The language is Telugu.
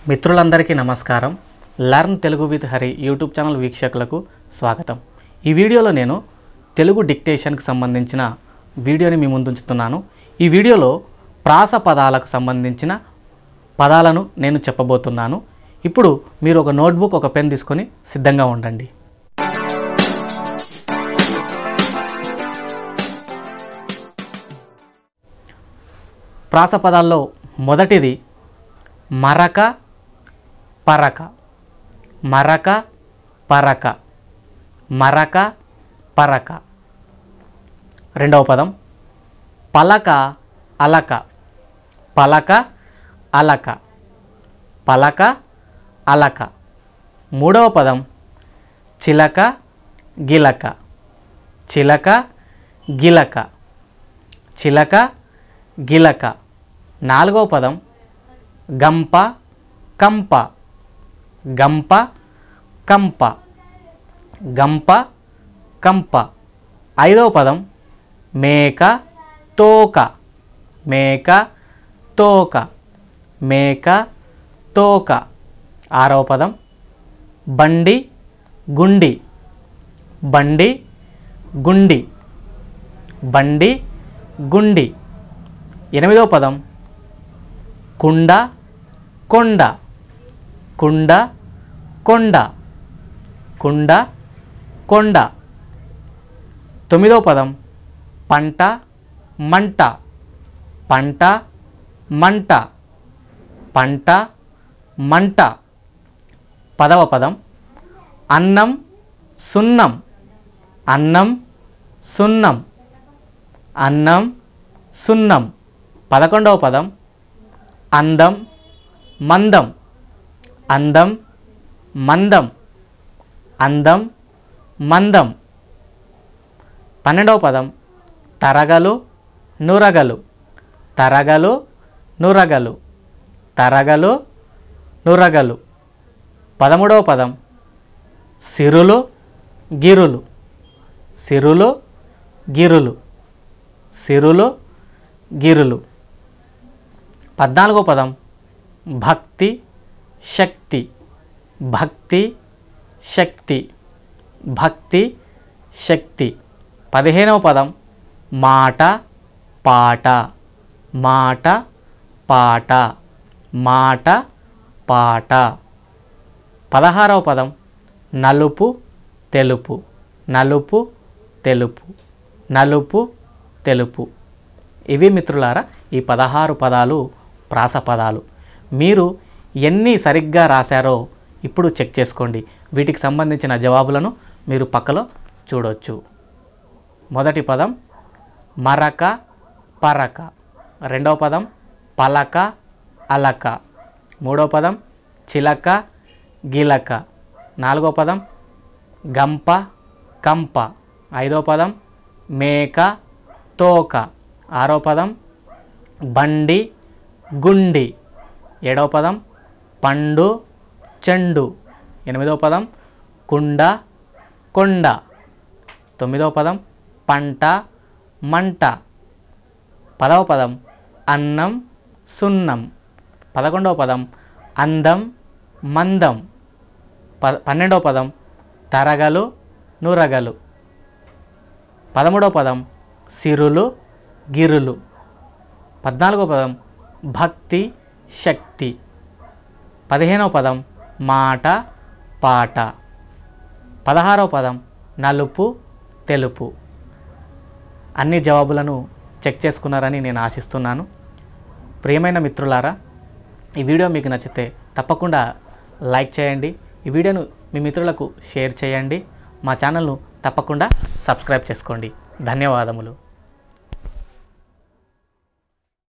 మిత్రులందరికీ నమస్కారం learn Telugu with Hari YouTube channel వీక్షకులకు స్వాగతం ఈ వీడియోలో నేను తెలుగు డిక్టేషన్కి సంబంధించిన వీడియోని మీ ముందుంచుతున్నాను ఈ వీడియోలో ప్రాస పదాలకు సంబంధించిన పదాలను నేను చెప్పబోతున్నాను ఇప్పుడు మీరు ఒక నోట్బుక్ ఒక పెన్ తీసుకొని సిద్ధంగా ఉండండి ప్రాస పదాల్లో మొదటిది మరక పరక మరక పరక మరక పరక రెండవ పదం పలక అలక పలక అలక పలక అలక మూడవ పదం చిలక గిలక చిలక గిలక చిలక గిలక నాలుగవ పదం గంప కంప గంప కంప గంప కంప ఐదవ పదం మేక తోక మేక తోక మేక తోక ఆరవ పదం బండి గుండి బండి గుండి బండి గుండి ఎనిమిదవ పదం కుండ కొండ కుండ కొండ కుండ కొండ తొమ్మిదవ పదం పంట మంట పంట మంట పంట మంట పదవ పదం అన్నం సున్నం అన్నం సున్నం అన్నం సున్నం పదకొండవ పదం అందం మందం అందం మందం అందం మందం పన్నెండవ పదం తరగలు నురగలు తరగలు నురగలు తరగలు నురగలు పదమూడవ పదం సిరులు గిరులు సిరులు గిరులు సిరులు గిరులు పద్నాలుగో పదం భక్తి శక్తి భక్తి శక్తి భక్తి శక్తి పదిహేనవ పదం మాట పాట మాట పాట మాట పాట పదహారవ పదం నలుపు తెలుపు నలుపు తెలుపు నలుపు తెలుపు ఇవి మిత్రులారా ఈ పదహారు పదాలు ప్రాస పదాలు మీరు ఎన్ని సరిగ్గా రాశారో ఇప్పుడు చెక్ చేసుకోండి వీటికి సంబంధించిన జవాబులను మీరు పక్కలో చూడొచ్చు మొదటి పదం మరక పరక రెండవ పదం పలక అలక మూడవ పదం చిలక గిలక నాలుగో పదం గంప కంప ఐదో పదం మేక తోక ఆరో పదం బండి గుండి ఏడవ పదం పండు చెండు ఎనిమిదవ పదం కుండ కొండ తొమ్మిదవ పదం పంట మంట పదవ పదం అన్నం సున్నం పదకొండవ పదం అందం మందం ప పన్నెండవ పదం తరగలు నురగలు పదమూడవ పదం సిరులు గిరులు పద్నాలుగో పదం భక్తి శక్తి పదిహేనవ పదం మాట పాట పదహారవ పదం నలుపు తెలుపు అన్ని జవాబులను చెక్ చేసుకున్నారని నేను ఆశిస్తున్నాను ప్రియమైన మిత్రులారా ఈ వీడియో మీకు నచ్చితే తప్పకుండా లైక్ చేయండి ఈ వీడియోను మీ మిత్రులకు షేర్ చేయండి మా ఛానల్ను తప్పకుండా సబ్స్క్రైబ్ చేసుకోండి ధన్యవాదములు